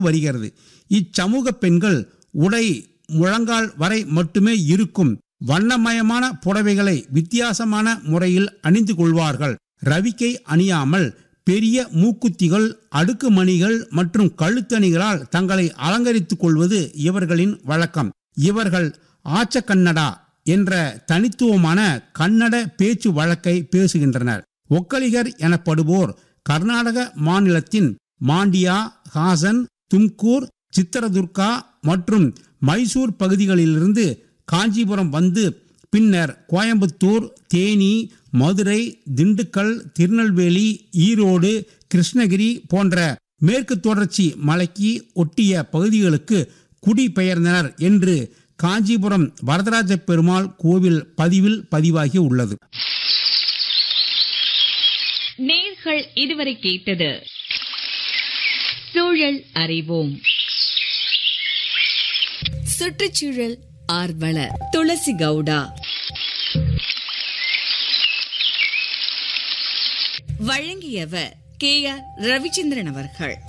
வருகிறது இச்சமூக பெண்கள் உடை முழங்கால் வரை மட்டுமே இருக்கும் வண்ணமயமான புடவைகளை வித்தியாசமான முறையில் அணிந்து கொள்வார்கள் ரவிக்கை அணியாமல் பெரிய மூக்குத்திகள் அடுக்குமணிகள் மற்றும் கழுத்தணிகளால் தங்களை அலங்கரித்துக் கொள்வது இவர்களின் வழக்கம் இவர்கள் ஆச்ச கன்னடா என்ற தனித்துவமான கன்னட பேச்சு வழக்கை பேசுகின்றனர் ஒக்கலிகர் எனப்படுவோர் கர்நாடக மாநிலத்தின் மாண்டியா ஹாசன் தும்கூர் சித்திரதுர்கா மற்றும் மைசூர் பகுதிகளிலிருந்து காஞ்சிபுரம் வந்து பின்னர் கோயம்புத்தூர் தேனி மதுரை திண்டுக்கல் திருநெல்வேலி ஈரோடு கிருஷ்ணகிரி போன்ற மேற்கு தொடர்ச்சி மலைக்கு ஒட்டிய பகுதிகளுக்கு குடிபெயர்ந்தனர் என்று காஞ்சிபுரம் வரதராஜ பெருமாள் கோவில் பதிவில் பதிவாகி உள்ளது நேர்கள் இதுவரை கேட்டது சூழல் அறிவோம் சுற்றுச்சூழல் ஆர்வலர் துளசி கவுடா வழங்கியவர் கே ஆர் ரவிச்சந்திரன் அவர்கள்